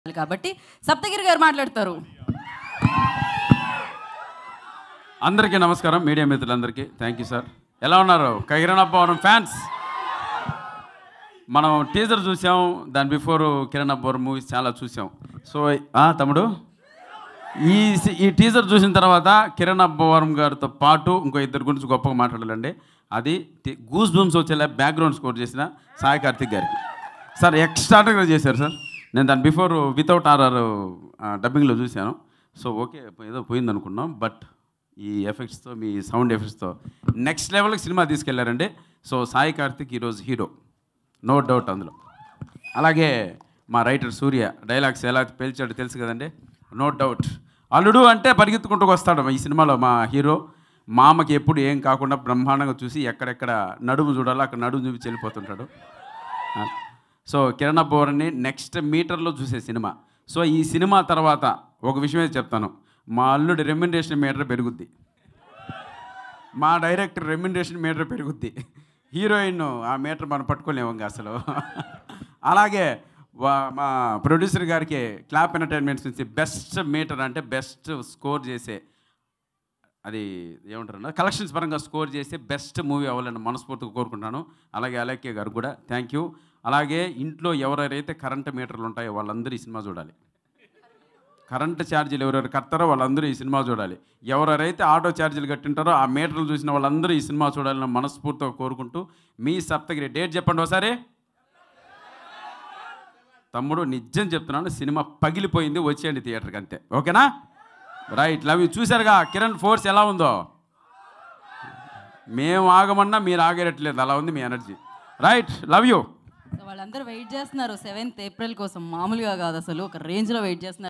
కాబట్టి సప్తగిరి గారు మాట్లాడతారు అందరికీ నమస్కారం మీడియా మిత్రులందరికీ థ్యాంక్ యూ సార్ ఎలా ఉన్నారు కిరణ్ అబ్బవరం ఫ్యాన్స్ మనం టీజర్ చూసాం దాని బిఫోర్ కిరణ్ అబ్బవరం మూవీస్ చాలా చూసాం సో ఆ, తమ్ముడు ఈ సి- ఈ టీజర్ చూసిన తర్వాత కిరణ్ అబ్బవరం గారితో పాటు ఇంకో ఇద్దరు గురించి గొప్పగా మాట్లాడాలండి అది గూస్ బూమ్స్ వచ్చేలా బ్యాక్గ్రౌండ్ స్కోర్ చేసిన సాయి కార్తిక్ గారికి సార్ ఎక్స్ట్రాటర్గా చేశారు సార్ నేను దాని బిఫోర్ వితౌట్ ఆర్ఆర్ డబ్బింగ్లో చూశాను సో ఓకే ఏదో పోయింది అనుకున్నాం బట్ ఈ ఎఫెక్ట్స్తో మీ సౌండ్ ఎఫెక్ట్స్తో నెక్స్ట్ లెవెల్కి సినిమా తీసుకెళ్లారండి సో సాయి కార్తిక్ ఈరోజు హీరో నో డౌట్ అందులో అలాగే మా రైటర్ సూర్య డైలాగ్స్ ఎలా పేల్చాడో తెలుసు కదండి నో డౌట్ అల్లుడు అంటే పరిగెత్తుకుంటూ వస్తాడు ఈ సినిమాలో మా హీరో మామకి ఎప్పుడు ఏం కాకుండా బ్రహ్మాండంగా చూసి ఎక్కడెక్కడ నడుము చూడాలో అక్కడ నడుము చూపించి వెళ్ళిపోతుంటాడు ఆ. సో కిరణ్ అబ్బోరని నెక్స్ట్ మీటర్లో చూసే సినిమా సో ఈ సినిమా తర్వాత ఒక విషయమే చెప్తాను మా అల్లుడి రెమ్యునరేషన్ మీటర్ పెరుగుద్ది మా డైరెక్టర్ రెమ్యునరేషన్ మీటర్ పెరుగుద్ది హీరోయిన్ ఆ మీటర్ మనం పట్టుకోలేము ఇంకా అసలు అలాగే వా- మా ప్రొడ్యూసర్ గారికి క్లాప్ ఎంటర్టైన్మెంట్స్ నుంచి బెస్ట్ మీటర్ అంటే బెస్ట్ స్కోర్ చేసే అది ఏమంటారు కలెక్షన్స్ పరంగా స్కోర్ చేసి బెస్ట్ మూవీ అవ్వాలని మనస్ఫూర్తిగా కోరుకుంటున్నాను అలాగే అలేఖ్య గారు కూడా థ్యాంక్ యూ అలాగే ఇంట్లో ఎవరెవరైతే కరెంట్ మీటర్లు ఉంటాయో వాళ్ళందరూ ఈ సినిమా చూడాలి కరెంట్ ఛార్జీలు ఎవరెవరు కడతారో వాళ్ళందరూ ఈ సినిమా చూడాలి ఎవరెవరైతే ఆటో ఛార్జీలు కట్టింటారో ఆ మీటర్లు చూసిన వాళ్ళందరూ ఈ సినిమా చూడాలని మనస్ఫూర్తిగా కోరుకుంటూ మీ సప్తగిరి డేట్ చెప్పండి ఒకసారి తమ్ముడు నిజం చెప్తున్నాను సినిమా పగిలిపోయింది వచ్చేయండి థియేటర్కి అంతే ఓకేనా రైట్ లవ్ యూ చూసారుగా కిరణ్ ఫోర్స్ ఎలా ఉందో మేము ఆగమన్నా మీరు ఆగేటట్లేదు అలా ఉంది మీ energy right love you so వాళ్ళందరూ వెయిట్ చేస్తున్నారు సెవెంత్ ఏప్రిల్ కోసం మామూలుగా కాదు అసలు ఒక రేంజ్లో వెయిట్ చేస్తున్నారు